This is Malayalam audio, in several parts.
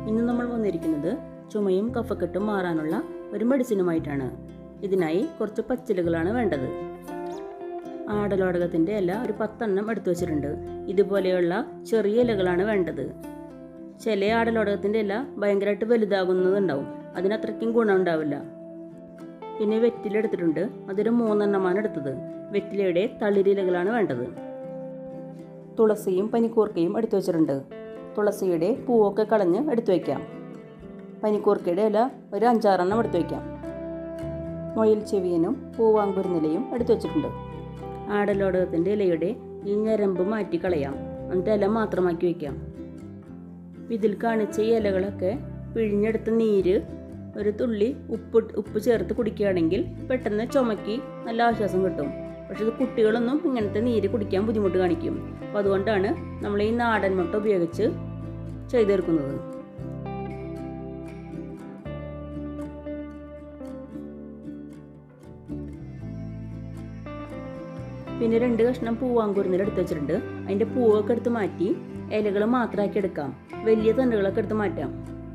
ഇന്ന് നമ്മൾ വന്നിരിക്കുന്നത് ചുമയും കഫക്കെട്ടും മാറാനുള്ള ഒരു മെഡിസിനുമായിട്ടാണ് ഇതിനായി കുറച്ച് പച്ചിലകളാണ് വേണ്ടത് ആടലോടകത്തിൻ്റെ ഇല ഒരു പത്തെണ്ണം എടുത്തു വച്ചിട്ടുണ്ട് ഇതുപോലെയുള്ള ചെറിയ ഇലകളാണ് വേണ്ടത് ചില ആടലോടകത്തിൻ്റെ ഇല ഭയങ്കരമായിട്ട് വലുതാകുന്നതുണ്ടാവും അതിനത്രയ്ക്കും ഗുണം ഉണ്ടാവില്ല പിന്നെ വെറ്റില എടുത്തിട്ടുണ്ട് അതൊരു മൂന്നെണ്ണമാണ് എടുത്തത് വെറ്റിലയുടെ തളിരിലകളാണ് വേണ്ടത് തുളസിയും പനിക്കൂർക്കയും എടുത്തു വെച്ചിട്ടുണ്ട് തുളസിയുടെ പൂവൊക്കെ കളഞ്ഞ് എടുത്തു വയ്ക്കാം പനിക്കൂർക്കയുടെ ഇല ഒരു അഞ്ചാറെണ്ണം എടുത്തു വയ്ക്കാം മൊയിൽ ചെവിയനും പൂവാങ്കുരുന്നിലയും എടുത്തു വെച്ചിട്ടുണ്ട് ആടലോടകത്തിൻ്റെ ഇലയുടെ ഈ ഞരമ്പ് മാറ്റി കളയാം എന്നിട്ട് ഇല മാത്രമാക്കി വയ്ക്കാം ഇതിൽ കാണിച്ച ഈ ഇലകളൊക്കെ പിഴിഞ്ഞെടുത്ത നീര് ഒരു തുള്ളി ഉപ്പ് ഉപ്പ് ചേർത്ത് കുടിക്കുകയാണെങ്കിൽ പെട്ടെന്ന് ചുമക്കി നല്ല ആശ്വാസം കിട്ടും പക്ഷെ ഇത് കുട്ടികളൊന്നും ഇങ്ങനത്തെ നീര് കുടിക്കാൻ ബുദ്ധിമുട്ട് കാണിക്കും അപ്പോൾ അതുകൊണ്ടാണ് നമ്മൾ ഈ നാടൻ മുട്ട ഉപയോഗിച്ച് ചെയ്തെടുക്കുന്നത് പിന്നെ രണ്ട് കഷ്ണം പൂവാങ്കുരുന്നിൽ എടുത്ത് വെച്ചിട്ടുണ്ട് അതിൻ്റെ പൂവൊക്കെ എടുത്ത് മാറ്റി ഇലകൾ മാത്രമാക്കി എടുക്കാം വലിയ തണ്ടുകളൊക്കെ എടുത്ത് മാറ്റാം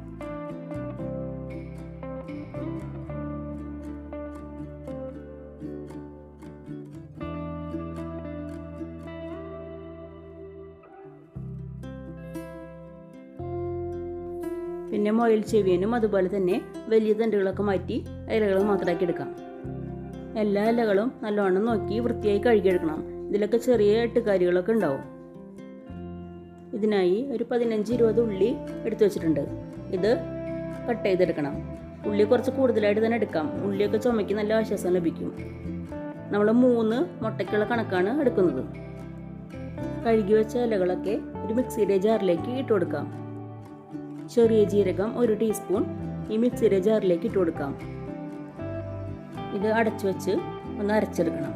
പിന്നെ മൊയിൽ ചെവിയനും അതുപോലെ തന്നെ വലിയ തണ്ടുകളൊക്കെ മാറ്റി ഇലകൾ മാത്രമാക്കി എടുക്കാം എല്ലാ ഇലകളും നല്ലോണം നോക്കി വൃത്തിയായി കഴുകിയെടുക്കണം ഇതിലൊക്കെ ചെറിയ എട്ടുകാരികളൊക്കെ ഉണ്ടാവും ഇതിനായി ഒരു പതിനഞ്ച് ഇരുപത് ഉള്ളി എടുത്തു വെച്ചിട്ടുണ്ട് ഇത് കട്ട് ചെയ്തെടുക്കണം ഉള്ളി കുറച്ച് കൂടുതലായിട്ട് തന്നെ എടുക്കാം ഉള്ളിയൊക്കെ ചുമയ്ക്ക് നല്ല ആശ്വാസം ലഭിക്കും നമ്മൾ മൂന്ന് മുട്ടയ്ക്കുള്ള കണക്കാണ് എടുക്കുന്നത് കഴുകി വെച്ച ഇലകളൊക്കെ ഒരു മിക്സിയുടെ ജാറിലേക്ക് ഇട്ട് കൊടുക്കാം ചെറിയ ജീരകം ഒരു ടീസ്പൂൺ ഈ മിക്സിയുടെ ജാറിലേക്ക് ഇട്ട് കൊടുക്കാം ഇത് അടച്ചു വെച്ച് ഒന്ന് അരച്ചെടുക്കണം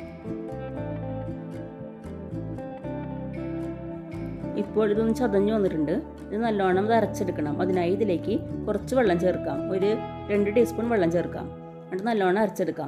ഇപ്പോൾ ഇതൊന്ന് ചതഞ്ഞു വന്നിട്ടുണ്ട് ഇത് നല്ലോണം ഇത് അരച്ചെടുക്കണം അതിനായി ഇതിലേക്ക് കുറച്ച് വെള്ളം ചേർക്കാം ഒരു രണ്ട് ടീസ്പൂൺ വെള്ളം ചേർക്കാം എന്നിട്ട് നല്ലോണം അരച്ചെടുക്കാം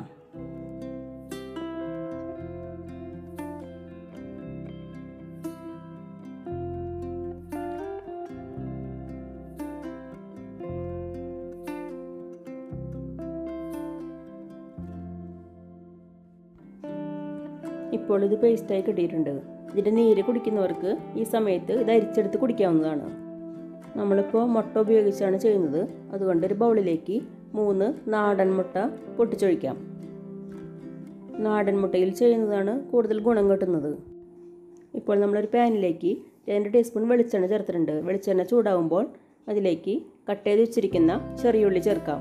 ഇപ്പോൾ ഇത് പേസ്റ്റായി കിട്ടിയിട്ടുണ്ട് ഇതിൻ്റെ നീര് കുടിക്കുന്നവർക്ക് ഈ സമയത്ത് ഇത് അരിച്ചെടുത്ത് കുടിക്കാവുന്നതാണ് നമ്മളിപ്പോൾ മുട്ട ഉപയോഗിച്ചാണ് ചെയ്യുന്നത് അതുകൊണ്ട് ഒരു ബൗളിലേക്ക് മൂന്ന് നാടൻ മുട്ട പൊട്ടിച്ചൊഴിക്കാം നാടൻ മുട്ടയിൽ ചെയ്യുന്നതാണ് കൂടുതൽ ഗുണം കിട്ടുന്നത് ഇപ്പോൾ നമ്മളൊരു പാനിലേക്ക് രണ്ട് ടീസ്പൂൺ വെളിച്ചെണ്ണ ചേർത്തിട്ടുണ്ട് വെളിച്ചെണ്ണ ചൂടാവുമ്പോൾ അതിലേക്ക് കട്ട് ചെയ്ത് വെച്ചിരിക്കുന്ന ചെറിയ ഉള്ളി ചേർക്കാം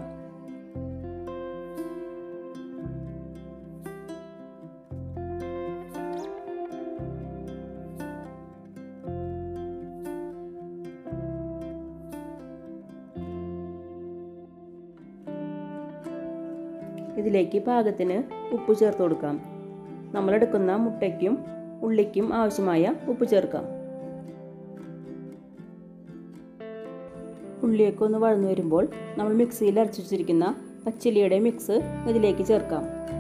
ഇതിലേക്ക് പാകത്തിന് ഉപ്പ് ചേർത്ത് കൊടുക്കാം നമ്മളെടുക്കുന്ന മുട്ടയ്ക്കും ഉള്ളിക്കും ആവശ്യമായ ഉപ്പ് ചേർക്കാം ഉള്ളിയൊക്കെ ഒന്ന് വഴന്നു വരുമ്പോൾ നമ്മൾ മിക്സിയിൽ അരച്ചു വെച്ചിരിക്കുന്ന പച്ചിലിയുടെ മിക്സ് ഇതിലേക്ക് ചേർക്കാം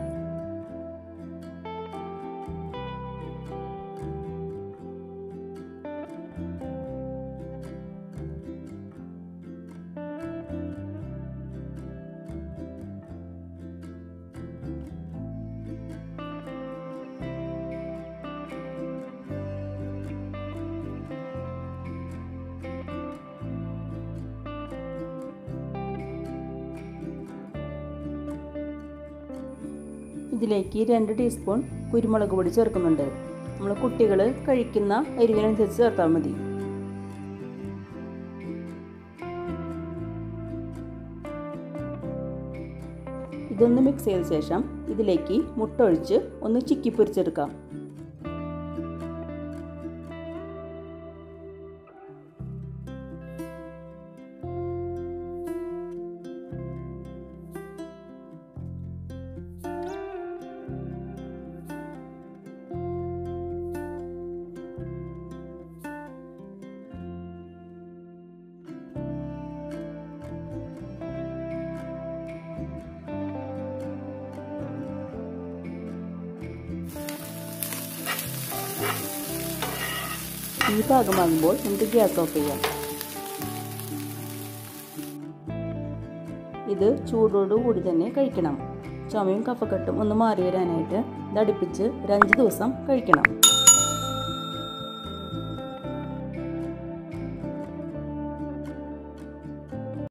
ഇതിലേക്ക് രണ്ട് ടീസ്പൂൺ കുരുമുളക് പൊടി ചേർക്കുന്നുണ്ട് നമ്മൾ കുട്ടികൾ കഴിക്കുന്ന എരിവിനനുസരിച്ച് ചേർത്താൽ മതി ഇതൊന്ന് മിക്സ് ചെയ്ത ശേഷം ഇതിലേക്ക് മുട്ട ഒഴിച്ച് ഒന്ന് ചിക്കി പൊരിച്ചെടുക്കാം ഈ പാകമാകുമ്പോൾ നമുക്ക് ഗ്യാസ് ഓഫ് ചെയ്യാം ഇത് ചൂടോടുകൂടി തന്നെ കഴിക്കണം ചുമയും കഫക്കെട്ടും ഒന്ന് മാറി വരാനായിട്ട് ഇത് അടുപ്പിച്ച് ഒരു അഞ്ച് ദിവസം കഴിക്കണം